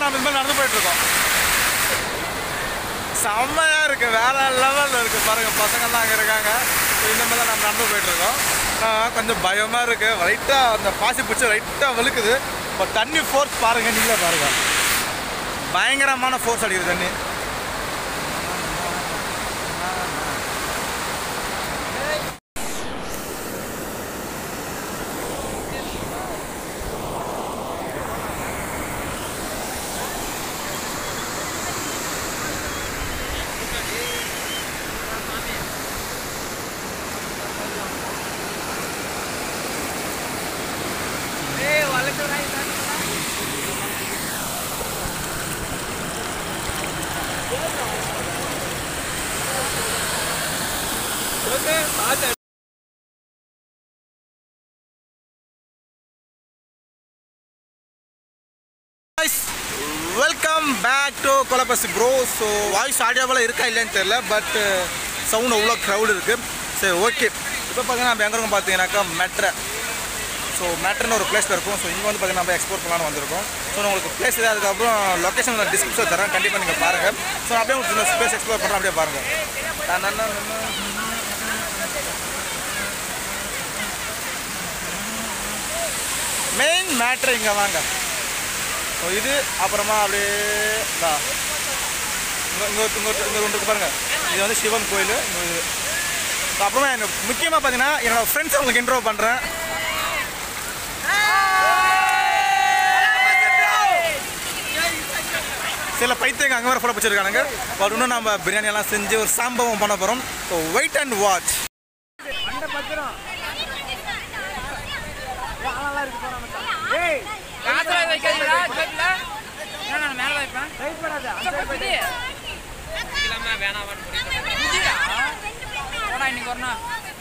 நம்ம இது மாதிரி நடந்து போயிட்டு இருக்கோம் செம்மையா இருக்கு வேற லெவலில் இருக்கு பாருங்க பசங்கள்லாம் அங்கே இருக்காங்க So, இந்த மாதிரி தான் நம்ம நடந்து போயிட்டு இருக்கோம் ஆஹ் கொஞ்சம் பயமா இருக்கு ரைட்டா அந்த பாசி பிடிச்சி ரைட்டா வலுக்குது இப்போ தண்ணி ஃபோர்ஸ் பாருங்க நீங்களே பாருங்க பயங்கரமான ஃபோர்ஸ் அடிக்குது தண்ணி welcome back to Kolapasi bro so voice ஆடியோவில் இருக்கா இல்லைன்னு தெரியல பட் சவுண்ட் அவ்வளோ க்ரௌட் இருக்குது சரி ஓகே இப்போ பார்த்தீங்கன்னா நம்ம எங்கே இருக்கோம் பார்த்தீங்கன்னாக்கா மெட்ரை ஸோ மேட்ருன்னு ஒரு பிளேஸில் இருக்கும் ஸோ இங்கே வந்து பார்த்தீங்கன்னா நம்ம எக்ஸ்போர்ட் பண்ணலான்னு வந்திருக்கோம் ஸோ நான் உங்களுக்கு பிளேஸ் இது அதுக்கப்புறம் லொக்கேஷன் நான் டிஸ்கிரிப்ஷன் தரேன் கண்டிப்பாக நீங்கள் பாருங்கள் ஸோ நான் அப்படியே உங்களுக்கு ஸ்பேஸ் எக்ஸ்ப்ளோர் பண்ணுறேன் அப்படியே பாருங்கள் நான் நல்லா மெயின் மேட்ரு இங்கே வாங்க ஸோ இது அப்புறமா அப்படியே இந்தா இங்கே இங்கே இங்கே இங்கே ஒன்று இருக்கு பாருங்க இது வந்து சிவன் கோயில் இங்க இது So, அப்புறமா எனக்கு முக்கியமாக பார்த்தீங்கன்னா என்னோட ஃப்ரெண்ட்ஸ் உங்களுக்கு இன்ட்ரோ பண்ணுறேன் சில பைத்தியங்க அங்கே வர ஃபோட்டோ பிடிச்சிருக்கானுங்க பட் இன்னும் நம்ம பிரியாணி எல்லாம் செஞ்சு ஒரு சாம்பவம் பண்ண போகிறோம் ஸோ வெயிட் அண்ட் வாட்ச் காசுல வைக்காதீங்களா ஜோப்ல ஏன் நான் மேல வைப்பேன் புதி இல்லாம வேணாமான்னு புதியா போடா இன்னைக்கு வரணும்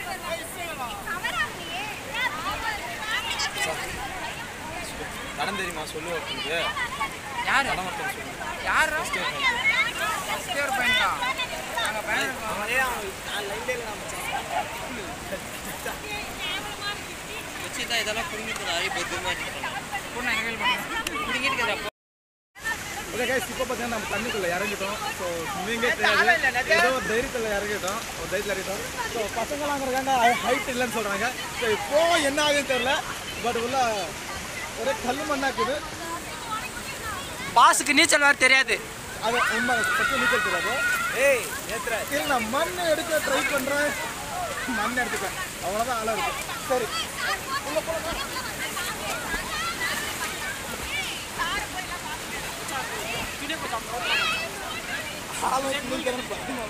கடன் தெரியுமா சொல்லு உங்களுக்கு யாரு யாரு ஃபர்ஸ்ட் இயர் பையன்டா நாங்க பையன் வச்சுதான் இதெல்லாம் புரிஞ்சுட்டு நிறைய பத்திரமா பொண்ணு எங்க கையில் பண்ணுறேன் புரிஞ்சுட்டு ஓகே கைஸ் இப்போ பார்த்தீங்கன்னா நம்ம தண்ணிக்குள்ளே இறங்கிட்டோம் ஸோ ஸ்விம்மிங்கே தெரியாது ஏதோ ஒரு தைரியத்தில் இறங்கிட்டோம் ஒரு தைரியத்தில் இறங்கிட்டோம் ஸோ பசங்களாம் அங்கே இருக்காங்க ஹைட் இல்லைன்னு சொல்கிறாங்க ஸோ இப்போ என்ன ஆகுதுன்னு தெரியல பட் உள்ள ஒரே கல் மண்ணாக்குது பாஸுக்கு நீச்சல் வேறு தெரியாது அது உண்மை ஃபஸ்ட்டு நீச்சல் தெரியாது ஏய் இல்லை நான் மண் எடுக்க ட்ரை பண்ணுறேன் மண் எடுத்துப்பேன் அவ்வளோதான் ஆளாக இருக்கு சரி உள்ள போகலாம் ஆளும் நீக்கிறேன்னு பாருங்க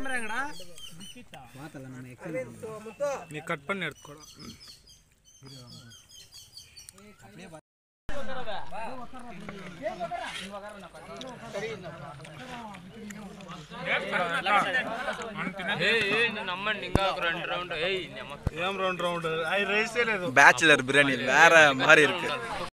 நீ கட் பண்ணி எடுத்துக்கோ ನಮ್ಮ ನಿಂಗ రెండు రౌండ్ ఏయ్ ఏం రౌండ్ రౌండ్ అది రైసే లేదు பேச்சுலர் பிரியாணி வேற மாதிரி இருக்கு